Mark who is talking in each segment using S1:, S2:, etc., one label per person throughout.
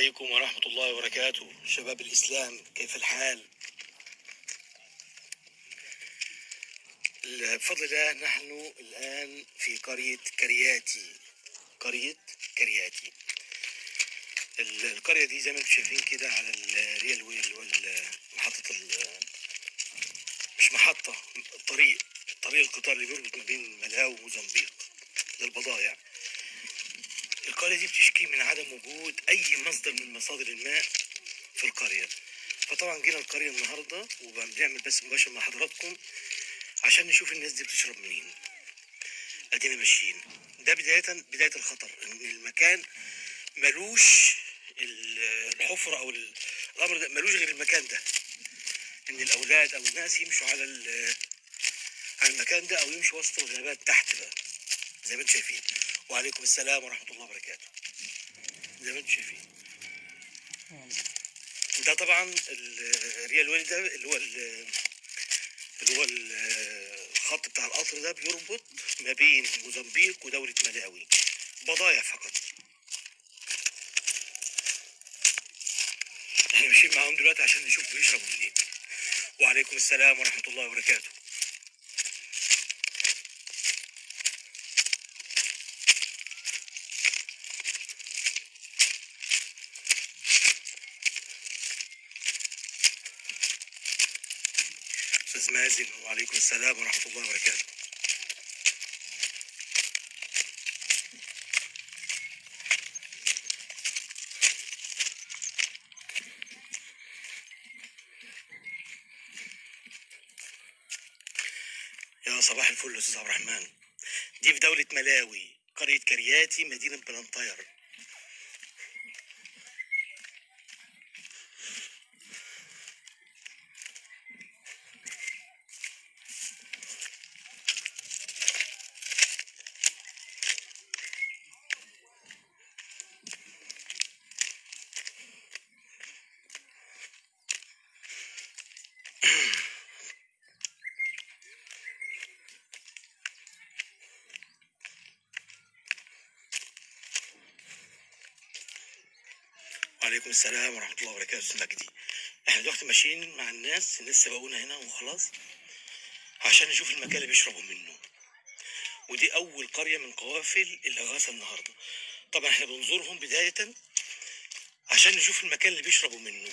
S1: عليكم ورحمة الله وبركاته شباب الإسلام كيف الحال بفضل الله نحن الآن في قرية كرياتي قرية كرياتي ال- القرية دي زي ما انتم شايفين كده على الريال ويل والمحطة ال- مش محطة طريق طريق القطار اللي بيربط ما بين ملاو وموزمبيق للبضائع القرية دي بتشكي من عدم وجود أي مصدر من مصادر الماء في القرية فطبعا جينا القرية النهاردة وبنعمل بس مباشر مع حضراتكم عشان نشوف الناس دي بتشرب منين ادينا ماشيين ده بداية بداية الخطر ان المكان ملوش ال- الحفرة او ال- الامر ده ملوش غير المكان ده ان الاولاد او الناس يمشوا على ال- على المكان ده او يمشوا وسط الغابات تحت بقى زي ما انتم شايفين وعليكم السلام ورحمة الله وبركاته زي ما انتم شايفين ده طبعا ال- الريال ويل ده اللي هو ال- اللي هو ال- الخط بتاع القطر ده بيربط ما بين موزمبيق ودولة ملاوي بضايع فقط احنا ماشيين معاهم دلوقتي عشان نشوف بيشربوا منين وعليكم السلام ورحمة الله وبركاته أستاذ مازن وعليكم السلام ورحمة الله وبركاته يا صباح الفل يا أستاذ عبد الرحمن دي في دولة ملاوي قرية كرياتي مدينة بلانطير وعليكم السلام ورحمة الله وبركاته أستاذ مجدي احنا دلوقتي ماشيين مع الناس الناس سبقونا هنا وخلاص عشان نشوف المكان اللي بيشربوا منه ودي أول قرية من قوافل الإغاثة النهاردة طبعا احنا بنزورهم بداية عشان نشوف المكان اللي بيشربوا منه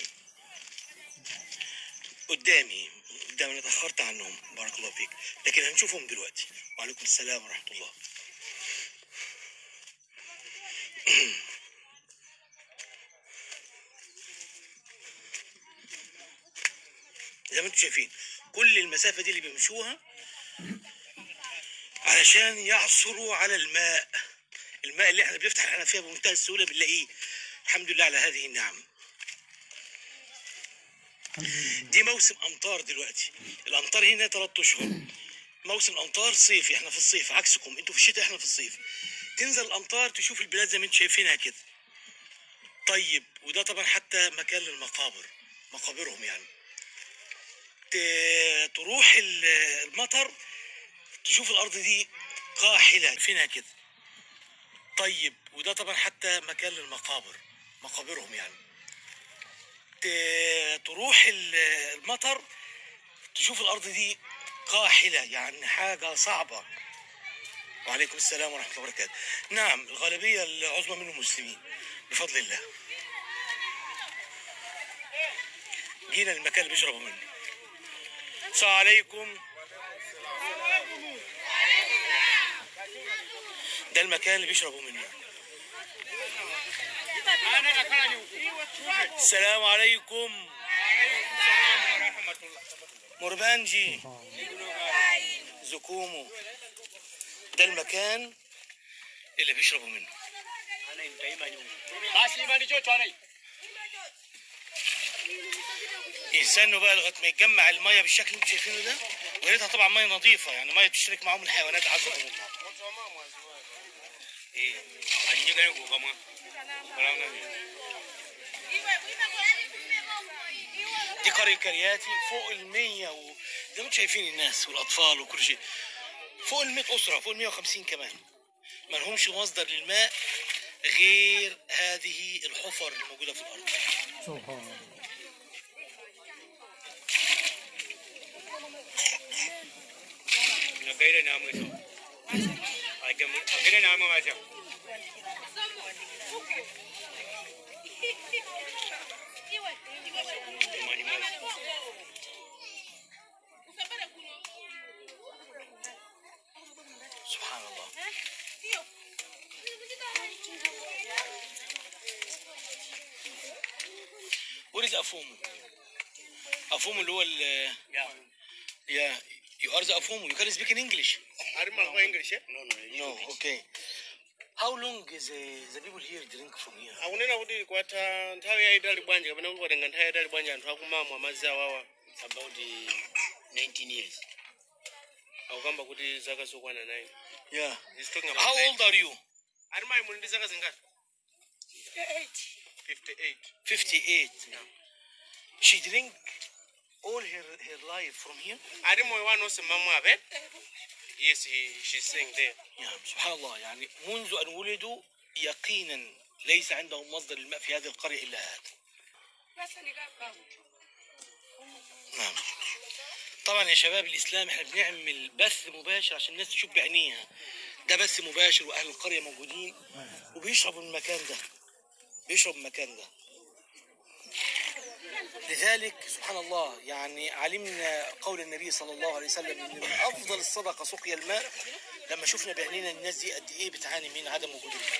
S1: قدامي قدام انا اتأخرت عنهم بارك الله فيك لكن هنشوفهم دلوقتي وعليكم السلام ورحمة الله زي ما انتم شايفين كل المسافة دي اللي بيمشوها علشان يعثروا على الماء الماء اللي احنا بنفتح الحنفية بمنتهى السهولة بنلاقيه الحمد لله على هذه النعم دي موسم امطار دلوقتي الامطار هنا ثلاث اشهر موسم امطار صيفي احنا في الصيف عكسكم انتوا في الشتاء احنا في الصيف تنزل الامطار تشوف البلاد زي ما انتم شايفينها كده طيب وده طبعا حتى مكان للمقابر مقابرهم يعني ت- تروح ال- المطر تشوف الارض دي قاحله فينها كده طيب وده طبعا حتى مكان للمقابر مقابرهم يعني ت- تروح ال- المطر تشوف الارض دي قاحله يعني حاجه صعبه وعليكم السلام ورحمه الله وبركاته نعم الغالبيه العظمى منهم مسلمين بفضل الله جينا المكان اللي بيشربوا منه السلام عليكم ده المكان اللي بيشربوا منه السلام عليكم مربانجي زكومو ده المكان اللي بيشربوا منه يستنوا بقى لغايه ما يتجمع الميه بالشكل اللي انتم شايفينه ده ويا ريتها طبعا ميه نظيفه يعني ميه تشترك معاهم الحيوانات عزكم الله ايه دي قرية كرياتي فوق المية و... زي ما انتم شايفين الناس والأطفال وكل شيء فوق المية أسرة فوق المية وخمسين كمان ما لهمش مصدر للماء غير هذه الحفر الموجودة في الأرض
S2: سبحان الله
S3: a gaida namu so a gaida namu ma can
S1: سبحان الله What is أفومو؟ أفومو اللي هو ال Yeah, you are the أفومو. You can speak in English.
S3: har ma ko english eh
S1: No, okay. How long is uh, the people here drink from here?
S3: akunena kuti kwatha nthawi yayitali bwanji kapena kuti kwatenga nthawi yayitali bwanji anthu akumamwa madzi awawa
S4: about uh, 19 years.
S3: akukamba kuti zaka zokwana 9
S1: Yeah.
S3: He's talking about
S1: How
S3: nine.
S1: old are you?
S3: ari mayi muli ndi zaka zingati 58
S1: 58. She drink all her, her life from here?
S3: ari moyo wanu onse mamwabe yes he, she's saying there
S1: نعم سبحان الله يعني منذ أن ولدوا يقينا ليس عندهم مصدر الماء في هذه القرية إلا هذا نعم طبعا يا شباب الإسلام احنا بنعمل بث مباشر عشان الناس تشوف بعينيها ده بث مباشر وأهل القرية موجودين وبيشربوا من المكان ده بيشرب من المكان ده لذلك سبحان الله يعني علمنا قول النبي صلى الله عليه وسلم ان من افضل الصدقه سقيا الماء لما شفنا بعينينا الناس دي قد ايه بتعاني من عدم وجود الماء.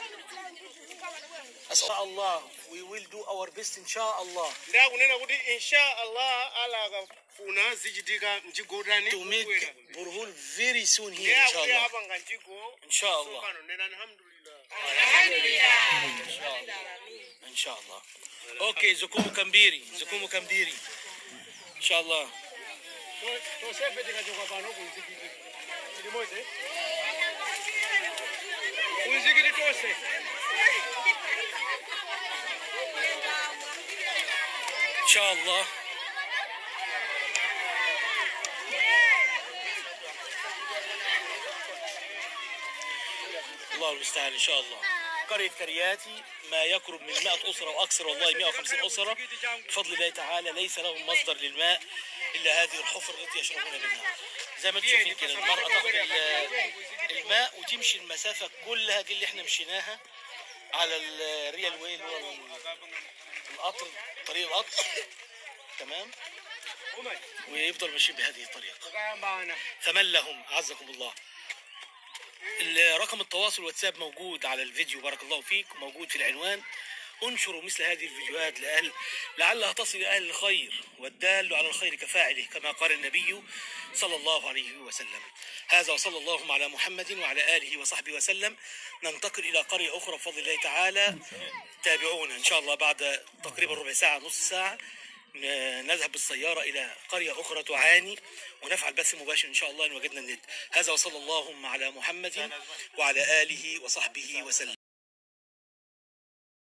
S1: اسال الله we will do our best ان شاء الله
S3: ndi akunena kuti insha allah ala akafuna zichitika mchigodani
S1: to make
S3: kubwera.
S1: burhul very soon
S3: ndi
S1: here ان شاء
S3: akuti
S1: الله
S3: apanga mchigo
S1: ان شاء الله
S3: tsopano nena alhamdulillah
S1: ان شاء الله ان شاء الله اوكي زكومو كامبيري زكومو كامبيري ان شاء الله
S3: tosefe tikachoka pano kumzikiti chilimoze kumzikiti tose
S1: ان شاء الله الله المستعان ان شاء الله قرية كرياتي ما يقرب من 100 أسرة وأكثر والله 150 أسرة بفضل الله تعالى ليس لهم مصدر للماء إلا هذه الحفر التي يشربون منها زي ما انتم شايفين كده المرأة تاخد ال- الماء وتمشي المسافة كلها دي اللي احنا مشيناها على الريال واي اللي هو القطر طريق القطر تمام ويفضل ماشيين بهذه الطريقة فمن لهم أعزكم الله رقم التواصل واتساب موجود على الفيديو بارك الله فيك موجود في العنوان انشروا مثل هذه الفيديوهات لأهل لعلها تصل إلى أهل الخير والدال على الخير كفاعله كما قال النبي صلى الله عليه وسلم هذا وصلى اللهم على محمد وعلى آله وصحبه وسلم ننتقل إلى قرية أخرى بفضل الله تعالى تابعونا إن شاء الله بعد تقريبا ربع ساعة نص ساعة ن- نذهب بالسيارة إلى قرية أخرى تعاني ونفعل بث مباشر إن شاء الله إن وجدنا الند هذا وصلى اللهم على محمد وعلى آله وصحبه وسلم